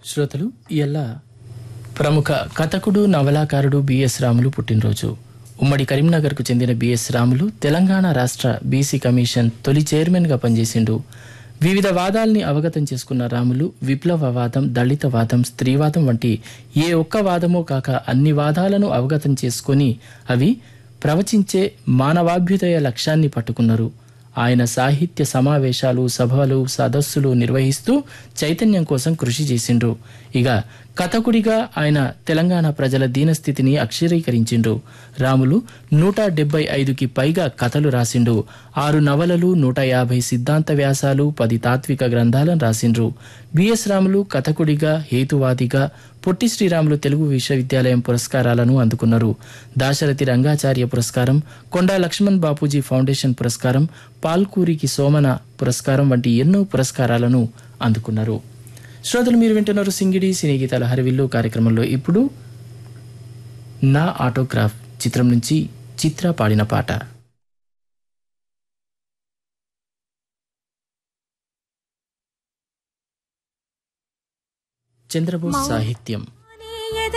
శ్రోతలు ఇయల్ల ప్రముఖ కథకుడు నవలాకారుడు బిఎస్ రాములు పుట్టినరోజు ఉమ్మడి కరీంనగర్కు చెందిన బిఎస్ రాములు తెలంగాణ రాష్ట్ర బీసీ కమిషన్ తొలి చైర్మన్గా పనిచేసిండు వివిధ వాదాల్ని అవగతం చేసుకున్న రాములు విప్లవవాదం దళితవాదం స్త్రీవాదం వంటి ఏ ఒక్క వాదమో కాక అన్ని వాదాలను అవగతం చేసుకొని అవి ప్రవచించే మానవాభ్యుదయ లక్ష్యాన్ని పట్టుకున్నారు ఆయన సాహిత్య సమావేశాలు సభలు సదస్సులు నిర్వహిస్తూ చైతన్యం కోసం కృషి చేసిండ్రు ఇక కథకుడిగా ఆయన తెలంగాణ ప్రజల దీనస్థితిని అక్షరీకరించిండు రాములు నూట డెబ్బై ఐదుకి పైగా కథలు రాసిండు ఆరు నవలలు నూట యాభై సిద్ధాంత వ్యాసాలు పది తాత్విక గ్రంథాలను రాసిండ్రు బిఎస్ రాములు కథకుడిగా హేతువాదిగా పొట్టి శ్రీరాములు తెలుగు విశ్వవిద్యాలయం పురస్కారాలను అందుకున్నారు దాశరథి రంగాచార్య పురస్కారం కొండా లక్ష్మణ్ బాపూజీ ఫౌండేషన్ పురస్కారం పాల్కూరికి సోమన పురస్కారం వంటి ఎన్నో పురస్కారాలను అందుకున్నారు శ్రోతలు మీరు వింటున్నారు సింగిడి సినీ గీతాల హరివిల్లు కార్యక్రమంలో ఇప్పుడు నా ఆటోగ్రాఫ్ చిత్రం నుంచి చిత్ర పాడిన పాట చంద్రబోస్ సాహిత్యం